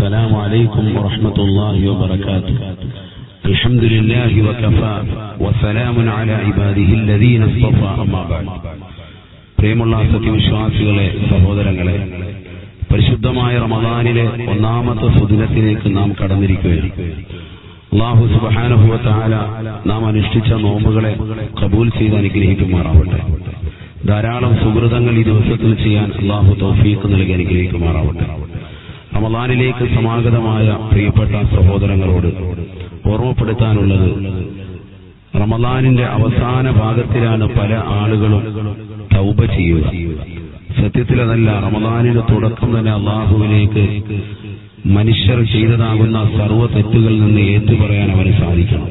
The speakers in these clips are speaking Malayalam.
السلام عليكم ورحمة الله وبركاته الحمد لله وكفى وسلام على عباده الذين اصطفى أما بعد പ്രിയമുള്ള സത്യവിശ്വാസികളെ സഹോദരങ്ങളെ പരിശുദ്ധമായ റമദാനിലെ ഒന്നാമത്തെ സുദിനത്തിലേക്ക് നാം കടന്നിരിക്കുകയാണ് അള്ളാഹു സുബാനുഭവത്താല നാം അനുഷ്ഠിച്ച നോമ്പുകളെ കബൂൽ ചെയ്ത് അനുഗ്രഹിക്കുമാറാവട്ടെ ധാരാളം സുഹൃതങ്ങൾ ഈ ദിവസത്തിൽ ചെയ്യാൻ അള്ളാഹു തൗഫീഖ് നൽകി അനുഗ്രഹിക്കുമാറാവട്ടെ റമദാനിലേക്ക് സമാഗതമായ പ്രിയപ്പെട്ട സഹോദരങ്ങളോട് ഓർമ്മപ്പെടുത്താനുള്ളത് റമദാനിന്റെ അവസാന ഭാഗത്തിലാണ് പല ആളുകളും തൗബ ചെയ്യുക സത്യത്തിൽ അതല്ല റമദാനിന്റെ തുടക്കം തന്നെ അള്ളാഹുവിലേക്ക് മനുഷ്യർ ചെയ്തതാകുന്ന സർവ്വ തെറ്റുകളിൽ നിന്ന് ഏറ്റുപറയാൻ അവന് സാധിക്കണം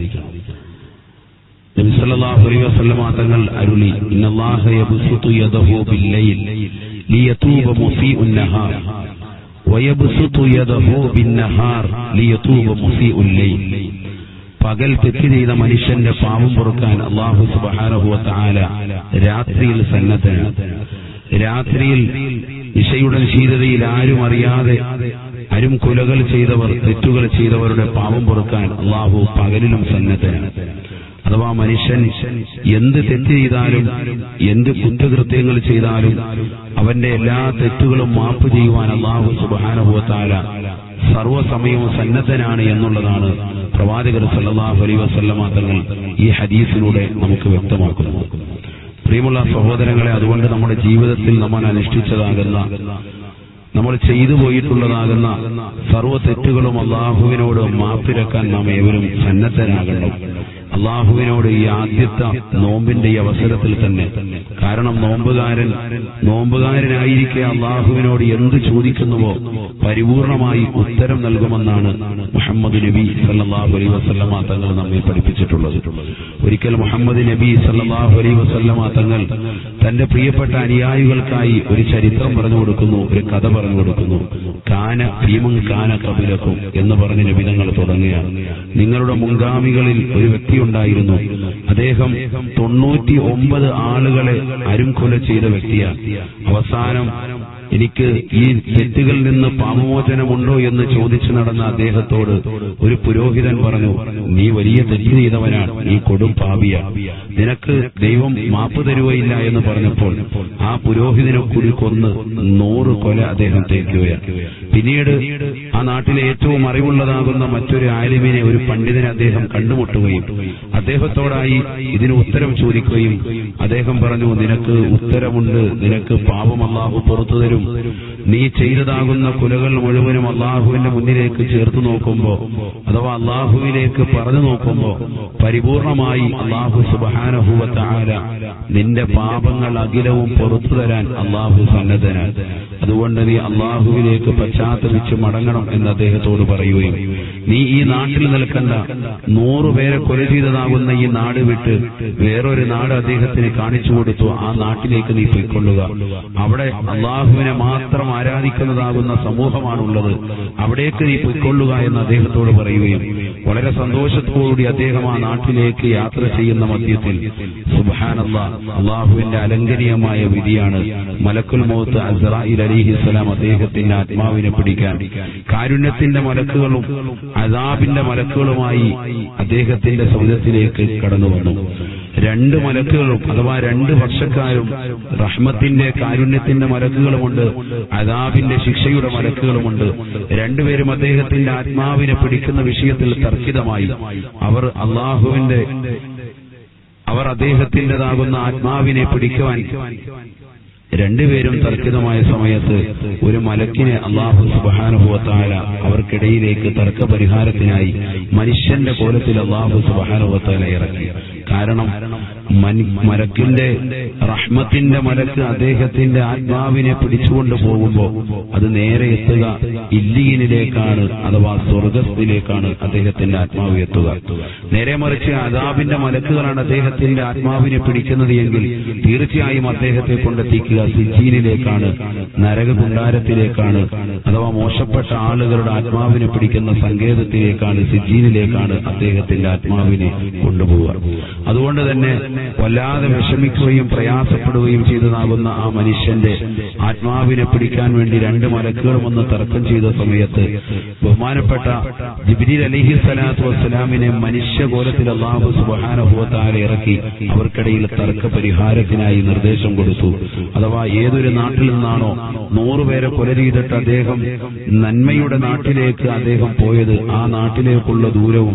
നബിസല്ലല്ലാഹു അലൈഹി വസല്ലമ തങ്ങൾ അരുളി ഇന്നല്ലാഹ യബ്സുതു യദഹു ബില്ലൈൽ ലിയതൂബ മുസീഉൻ നഹാർ വയബ്സുതു യദഹു ബിന്നഹാർ ലിയതൂബ മുസീഉൽ ലൈൽ പകൽ തെറ്റ് ചെയ്ത മനുഷ്യന്റെ പാപം പൊറുക്കാൻ അള്ളാഹു സുബ്ഹാനഹു വതആല രാത്രിയിൽ സന്നദ്ധനാണ് രാത്രിയിൽ ഇശയുടെ ശീതതയിൽ ആരും അറിയാതെ അരും കുലകൾ ചെയ്തവർ തെറ്റുകൾ ചെയ്തവരുടെ പാപം പൊറുക്കാൻ അള്ളാഹു പകലിലും സന്നദ്ധനാണ് അഥവാ മനുഷ്യൻ എന്ത് തെറ്റ് ചെയ്താലും എന്ത് കുറ്റകൃത്യങ്ങൾ ചെയ്താലും അവന്റെ എല്ലാ തെറ്റുകളും മാപ്പ് ചെയ്യുവാൻ അള്ളാഹു സുബാനുഭവത്താല സർവ്വസമയവും സന്നദ്ധനാണ് എന്നുള്ളതാണ് പ്രവാചകർ സല്ലാഹു അലൈ വസല്ലമ തങ്ങൾ ഈ ഹദീസിലൂടെ നമുക്ക് വ്യക്തമാക്കുന്നത് പ്രിയമുള്ള സഹോദരങ്ങളെ അതുകൊണ്ട് നമ്മുടെ ജീവിതത്തിൽ നമ്മൾ അനുഷ്ഠിച്ചതാകുന്ന നമ്മൾ ചെയ്തു പോയിട്ടുള്ളതാകുന്ന സർവ്വ തെറ്റുകളും അള്ളാഹുവിനോട് മാപ്പിരക്കാൻ നാം ഏവരും സന്നദ്ധരാകണം അള്ളാഹുവിനോട് ഈ ആദ്യത്തെ നോമ്പിന്റെ ഈ അവസരത്തിൽ തന്നെ കാരണം നോമ്പുകാരൻ നോമ്പുകാരനായിരിക്കെ അള്ളാഹുവിനോട് എന്ത് ചോദിക്കുന്നുവോ പരിപൂർണമായി ഉത്തരം നൽകുമെന്നാണ് മുഹമ്മദ് നബി സല്ലാഹു അലൈ വസല്ലമ തങ്ങൾ നമ്മെ പഠിപ്പിച്ചിട്ടുള്ളത് ഒരിക്കൽ മുഹമ്മദ് നബി സല്ലാഹു അലൈ വസല്ലമ തങ്ങൾ തന്റെ പ്രിയപ്പെട്ട അനുയായികൾക്കായി ഒരു ചരിത്രം പറഞ്ഞു കൊടുക്കുന്നു ഒരു കഥ പറഞ്ഞു കൊടുക്കുന്നു കാന ഭീമം കാന കപിലക്കും എന്ന് പറഞ്ഞ് നബിതങ്ങൾ തുടങ്ങുകയാണ് നിങ്ങളുടെ മുൻഗാമികളിൽ ഒരു വ്യക്തി ഉണ്ടായിരുന്നു അദ്ദേഹം തൊണ്ണൂറ്റി ഒമ്പത് ആളുകളെ അരുംകൊല ചെയ്ത വ്യക്തിയാണ് അവസാനം എനിക്ക് ഈ തെറ്റുകളിൽ നിന്ന് പാമോചനമുണ്ടോ എന്ന് ചോദിച്ചു നടന്ന അദ്ദേഹത്തോട് ഒരു പുരോഹിതൻ പറഞ്ഞു നീ വലിയ തെറ്റ് ചെയ്തവനാണ് നീ കൊടും പാപിയ നിനക്ക് ദൈവം മാപ്പ് തരുകയില്ല എന്ന് പറഞ്ഞപ്പോൾ ആ പുരോഹിതനെ കൂടി കൊന്ന് നൂറ് കൊല അദ്ദേഹം തേക്കുകയാണ് പിന്നീട് ആ നാട്ടിലെ ഏറ്റവും അറിവുള്ളതാകുന്ന മറ്റൊരു ആലിമിനെ ഒരു പണ്ഡിതനെ അദ്ദേഹം കണ്ടുമുട്ടുകയും അദ്ദേഹത്തോടായി ഇതിന് ഉത്തരം ചോദിക്കുകയും അദ്ദേഹം പറഞ്ഞു നിനക്ക് ഉത്തരമുണ്ട് നിനക്ക് പാപം അള്ളാഹു പുറത്തു തരും നീ ചെയ്തതാകുന്ന കുലകൾ മുഴുവനും അള്ളാഹുവിന്റെ മുന്നിലേക്ക് ചേർത്ത് നോക്കുമ്പോ അഥവാ അള്ളാഹുവിലേക്ക് പറഞ്ഞു നോക്കുമ്പോ പരിപൂർണമായി അള്ളാഹു സുബാനഹുവത്താര നിന്റെ പാപങ്ങൾ അഖിലവും പുറത്തു തരാൻ അള്ളാഹു സന്നദ്ധനാണ് അതുകൊണ്ട് നീ അള്ളാഹുവിലേക്ക് പശ്ചാത്തപിച്ച് മടങ്ങണം എന്ന് അദ്ദേഹത്തോട് പറയുകയും നീ ഈ നാട്ടിൽ നിൽക്കണ്ട നൂറുപേരെ കൊല ചെയ്തതാകുന്ന ഈ നാട് വിട്ട് വേറൊരു നാട് അദ്ദേഹത്തിന് കാണിച്ചു കൊടുത്തു ആ നാട്ടിലേക്ക് നീ പൊയ്ക്കൊള്ളുക അവിടെ അള്ളാഹുവിനെ മാത്രം ആരാധിക്കുന്നതാകുന്ന സമൂഹമാണുള്ളത് അവിടേക്ക് നീ പൊയ്ക്കൊള്ളുക എന്ന് അദ്ദേഹത്തോട് പറയുകയും വളരെ സന്തോഷത്തോടുകൂടി അദ്ദേഹം ആ നാട്ടിലേക്ക് യാത്ര ചെയ്യുന്ന മധ്യത്തിൽ സുബാനല്ല അള്ളാഹുവിന്റെ അലങ്കനീയമായ വിധിയാണ് മലക്കുൽ മൗത്ത് അസറായിൽ അലിഹിസ്സലാം അദ്ദേഹത്തിന്റെ ആത്മാവിനെ പിടിക്കാൻ കാരുണ്യത്തിന്റെ മലക്കുകളും അസാബിന്റെ മലക്കുകളുമായി അദ്ദേഹത്തിന്റെ സൗദത്തിലേക്ക് കടന്നു വന്നു രണ്ട് മലക്കുകളും അഥവാ രണ്ട് പക്ഷക്കാരും റഹ്മത്തിന്റെ കാരുണ്യത്തിന്റെ മലക്കുകളുമുണ്ട് അതാബിന്റെ ശിക്ഷയുടെ മലക്കുകളുമുണ്ട് രണ്ടുപേരും അദ്ദേഹത്തിന്റെ ആത്മാവിനെ പിടിക്കുന്ന വിഷയത്തിൽ തർക്കിതമായി അവർ അള്ളാഹുവിന്റെ അവർ അദ്ദേഹത്തിൻ്റെതാകുന്ന ആത്മാവിനെ പിടിക്കുവാൻ രണ്ടുപേരും തർക്കിതമായ സമയത്ത് ഒരു മലക്കിനെ അള്ളാഹു സുബാനുഭവത്താല അവർക്കിടയിലേക്ക് തർക്ക പരിഹാരത്തിനായി മനുഷ്യന്റെ കോലത്തിൽ അള്ളാഹു സുബാനുഭവത്താല ഇറക്കി കാരണം മലക്കിന്റെ റഹ്മത്തിന്റെ മലക്ക് അദ്ദേഹത്തിന്റെ ആത്മാവിനെ പിടിച്ചുകൊണ്ട് പോകുമ്പോൾ അത് നേരെ എത്തുക ഇല്ലീനിലേക്കാണ് അഥവാ സ്വർഗത്തിലേക്കാണ് അദ്ദേഹത്തിന്റെ ആത്മാവ് എത്തുക നേരെ മറിച്ച് അതാബിന്റെ മലക്കുകളാണ് അദ്ദേഹത്തിന്റെ ആത്മാവിനെ പിടിക്കുന്നത് എങ്കിൽ തീർച്ചയായും അദ്ദേഹത്തെ കൊണ്ടെത്തിക്കുക സിജീനിലേക്കാണ് നരകകുണ്ടാരത്തിലേക്കാണ് അഥവാ മോശപ്പെട്ട ആളുകളുടെ ആത്മാവിനെ പിടിക്കുന്ന സങ്കേതത്തിലേക്കാണ് സിജീനിലേക്കാണ് അദ്ദേഹത്തിന്റെ ആത്മാവിനെ കൊണ്ടുപോവുക അതുകൊണ്ട് തന്നെ വല്ലാതെ വിഷമിക്കുകയും പ്രയാസപ്പെടുകയും ചെയ്തതാകുന്ന ആ മനുഷ്യന്റെ ആത്മാവിനെ പിടിക്കാൻ വേണ്ടി രണ്ട് മലക്കുകളും ഒന്ന് തർക്കം ചെയ്ത സമയത്ത് ബഹുമാനപ്പെട്ട ജിബ്രീൽ അലൈഹി സ്വലാത്തു വസ്സലാമിനെ മനുഷ്യകോലത്തിൽ അള്ളാഹു സുബാനുഭവത്താലെ ഇറക്കി അവർക്കിടയിൽ തർക്ക പരിഹാരത്തിനായി നിർദ്ദേശം കൊടുത്തു അഥവാ ഏതൊരു നാട്ടിൽ നിന്നാണോ നൂറുപേരെ കൊല ചെയ്തിട്ട് അദ്ദേഹം നന്മയുടെ നാട്ടിലേക്ക് അദ്ദേഹം പോയത് ആ നാട്ടിലേക്കുള്ള ദൂരവും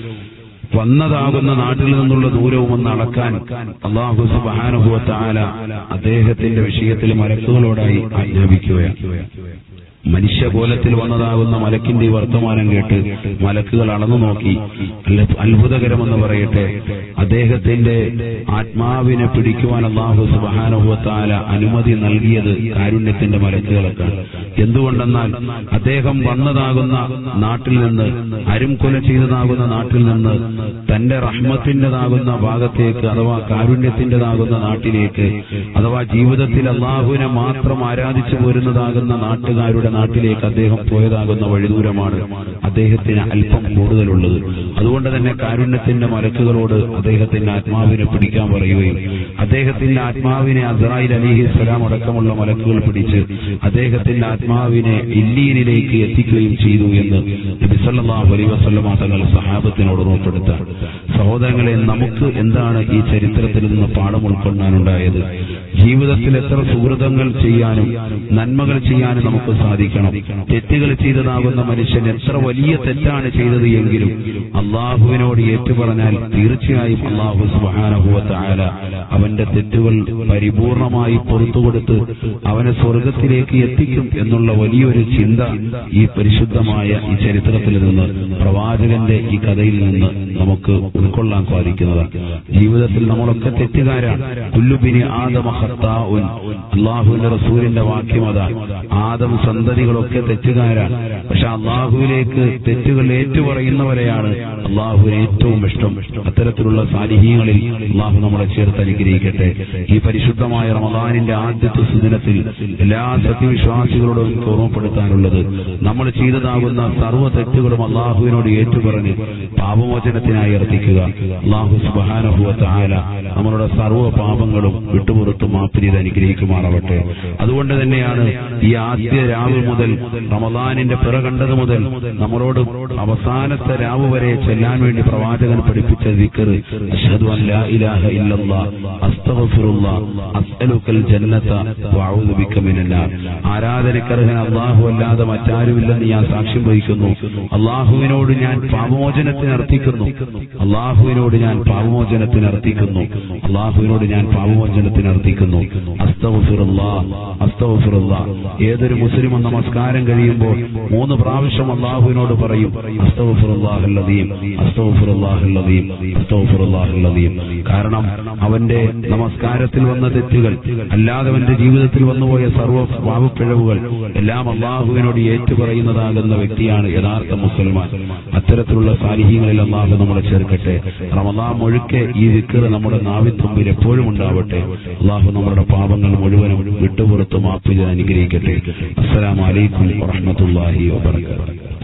വന്നതാകുന്ന നാട്ടിൽ നിന്നുള്ള ദൂരവും ഒന്ന് അളക്കാൻ അള്ളാഹു സുബാനുഭവത്താല അദ്ദേഹത്തിന്റെ വിഷയത്തിൽ മലക്കുകളോടായി ആജ്ഞാപിക്കുകയാണ് മനുഷ്യകോലത്തിൽ വന്നതാകുന്ന മലക്കിന്റെ ഈ വർത്തമാനം കേട്ട് മലക്കുകൾ അളന്നു നോക്കി അല്ല- അത്ഭുതകരമെന്ന് പറയട്ടെ അദ്ദേഹത്തിന്റെ ആത്മാവിനെ പിടിക്കുവാൻ അള്ളാഹു സുബാനുഭവത്താല അനുമതി നൽകിയത് കാരുണ്യത്തിന്റെ മലക്കുകളൊക്കെയാണ് എന്തുകൊണ്ടെന്നാൽ അദ്ദേഹം വന്നതാകുന്ന നാട്ടിൽ നിന്ന് അരും കൊല ചെയ്തതാകുന്ന നാട്ടിൽ നിന്ന് തന്റെ റഹ്മത്തിൻ്റെതാകുന്ന ഭാഗത്തേക്ക് അഥവാ കാരുണ്യത്തിൻ്റെതാകുന്ന നാട്ടിലേക്ക് അഥവാ ജീവിതത്തിൽ അള്ളാഹുവിനെ മാത്രം ആരാധിച്ചു പോരുന്നതാകുന്ന നാട്ടുകാരുടെ നാട്ടിലേക്ക് അദ്ദേഹം പോയതാകുന്ന വഴിദൂരമാണ് അദ്ദേഹത്തിന് അല്പം കൂടുതലുള്ളത് അതുകൊണ്ട് തന്നെ കാരുണ്യത്തിന്റെ മലക്കുകളോട് അദ്ദേഹത്തിന്റെ ആത്മാവിനെ പിടിക്കാൻ പറയുകയും അദ്ദേഹത്തിന്റെ ആത്മാവിനെ അസറായിൽ അലിഹി സ്വലാം അടക്കമുള്ള മലക്കുകൾ പിടിച്ച് അദ്ദേഹത്തിന്റെ ആത്മാവിനെ ഇല്ലീനിലേക്ക് എത്തിക്കുകയും ചെയ്തു എന്ന് നബി സല്ലല്ലാഹു അലൈഹി വസല്ലമ തങ്ങൾ സഹാബത്തിനോട് ഉറപ്പെടുത്താൻ സഹോദരങ്ങളെ നമുക്ക് എന്താണ് ഈ ചരിത്രത്തിൽ നിന്ന് പാഠം ഉൾക്കൊള്ളാനുണ്ടായത് ജീവിതത്തിൽ എത്ര സുഹൃതങ്ങൾ ചെയ്യാനും നന്മകൾ ചെയ്യാനും നമുക്ക് സാധിക്കണം തെറ്റുകൾ ചെയ്തതാകുന്ന മനുഷ്യൻ എത്ര വലിയ തെറ്റാണ് ചെയ്തത് എങ്കിലും അള്ളാഹുവിനോട് ഏറ്റുപറഞ്ഞാൽ തീർച്ചയായും അള്ളാഹു സുബാനഹുവത്തായ അവന്റെ തെറ്റുകൾ പരിപൂർണമായി പുറത്തുകൊടുത്ത് അവനെ സ്വർഗത്തിലേക്ക് എത്തിക്കും എന്നുള്ള വലിയൊരു ചിന്ത ഈ പരിശുദ്ധമായ ഈ ചരിത്രത്തിൽ നിന്ന് പ്രവാചകന്റെ ഈ കഥയിൽ നിന്ന് നമുക്ക് ഉൾക്കൊള്ളാൻ സാധിക്കുന്നതാണ് ജീവിതത്തിൽ നമ്മളൊക്കെ തെറ്റുകാരാണ് കുല്ലുബിനി ആദമ ഹത്താഉൻ അള്ളാഹുവിന്റെ റസൂലിന്റെ വാക്യം അതാ ആദം സന്തതികളൊക്കെ തെറ്റുകാരാണ് പക്ഷെ അള്ളാഹുവിലേക്ക് തെറ്റുകൾ ഏറ്റുപറയുന്നവരെയാണ് അള്ളാഹുവിന് ഏറ്റവും ഇഷ്ടം അത്തരത്തിലുള്ള സാലിഹീങ്ങളിൽ അള്ളാഹു നമ്മളെ ചേർത്ത് അനുഗ്രഹിക്കട്ടെ ഈ പരിശുദ്ധമായ റമദാനിന്റെ ആദ്യത്തെ സുദിനത്തിൽ എല്ലാ സത്യവിശ്വാസികളോടും എനിക്ക് ഓർമ്മപ്പെടുത്താനുള്ളത് നമ്മൾ ചെയ്തതാകുന്ന സർവ്വ തെറ്റുകളും അള്ളാഹുവിനോട് ഏറ്റുപറഞ്ഞ് പാപമോചനത്തിനായി അർത്ഥിക്കുക അള്ളാഹു സുബാനഹുവത്ത് ആല നമ്മളുടെ സർവ്വ പാപങ്ങളും വിട്ടുപുറത്ത് മാപ്പ് ചെയ്ത് അനുഗ്രഹിക്കുമാറാവട്ടെ അതുകൊണ്ട് തന്നെയാണ് ഈ ആദ്യ രാവ് മുതൽ റമദാനിന്റെ പിറ കണ്ടത് മുതൽ നമ്മളോട് അവസാനത്തെ രാവ് വരെ ചെല്ലാൻ വേണ്ടി പ്രവാചകൻ പഠിപ്പിച്ച ദിക്കർ അഷ്ഹദു അൻ ലാ ഇലാഹ ഇല്ലല്ലാഹ് അസ്തഗ്ഫിറുല്ലാഹ് അസ്അലുക്കൽ ജന്നത വഅഊദു ബിക മിനന്നാർ ആരാധനക്കർഹൻ അല്ലാഹു അല്ലാതെ മറ്റാരുമില്ലെന്ന് ഞാൻ സാക്ഷ്യം വഹിക്കുന്നു അള്ളാഹുവിനോട് ഞാൻ പാപമോചനത്തിന് അർത്ഥിക്കുന്നു അള്ളാഹുവിനോട് ഞാൻ പാപമോചനത്തിന് അർത്ഥിക്കുന്നു അള്ളാഹുവിനോട് ഞാൻ പാപമോചനത്തിന് അർത്ഥിക്കുന്നു അസ്തഗ്ഫിറുല്ലാഹ് അസ്തഗ്ഫിറുല്ലാഹ് ഏതൊരു മുസ്ലിമും നമസ്കാരം കഴിയുമ്പോൾ മൂന്ന് പ്രാവശ്യം അള്ളാഹുവിനോട് പറയും അസ്തഗ്ഫിറുല്ലാഹൽ അദീം അസ്തഗ്ഫിറുല്ലാഹൽ അദീം അസ്തഗ്ഫിറുല്ലാഹൽ അദീം കാരണം അവന്റെ നമസ്കാരത്തിൽ വന്ന തെറ്റുകൾ അല്ലാതെ അവന്റെ ജീവിതത്തിൽ വന്നുപോയ സർവ്വ പാവപ്പിഴവുകൾ എല്ലാം അള്ളാഹുവിനോട് ഏറ്റുപറയുന്നതാകുന്ന വ്യക്തിയാണ് യഥാർത്ഥ മുസൽമാൻ അത്തരത്തിലുള്ള സാലിഹ്യങ്ങളിൽ അള്ളാഹു നമ്മളെ ചേർക്കട്ടെ റമദാൻ മുഴുക്കെ ഈ വിക്കറ് നമ്മുടെ നാവിത്തുമ്പിൽ എപ്പോഴും ഉണ്ടാവട്ടെ അള്ളാഹു നമ്മുടെ പാപങ്ങൾ മുഴുവനും വിട്ടുപുറത്ത് മാപ്പ് ചെയ്ത് അനുഗ്രഹിക്കട്ടെ അസ്സലാമലൈക്കും വറഹമത്തല്ലാഹി വാബർക്കാത്തു